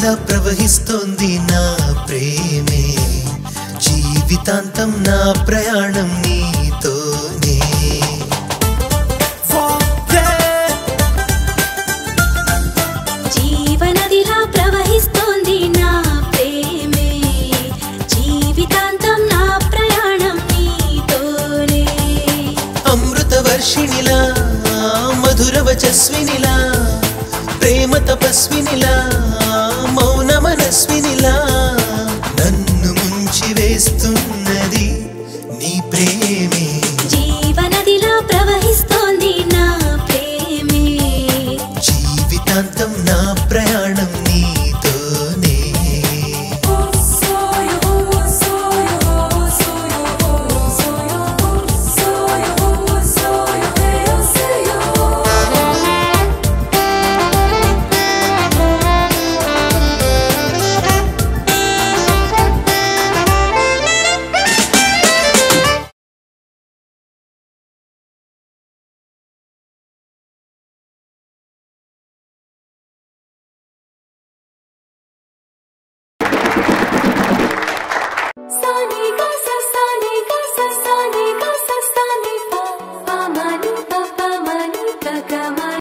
నదిలా ప్రవహిస్తోంది నా ప్రేమే జీవితాంతం నా ప్రయాణం నీతోనే జీవనదిలా ప్రవహిస్తోంది నా ప్రేమే జీవితాంతం నా ప్రయాణం నీతోనే అమృత వర్షిణిలా మధుర వచస్వినిలా ప్రేమ తపస్వినిలా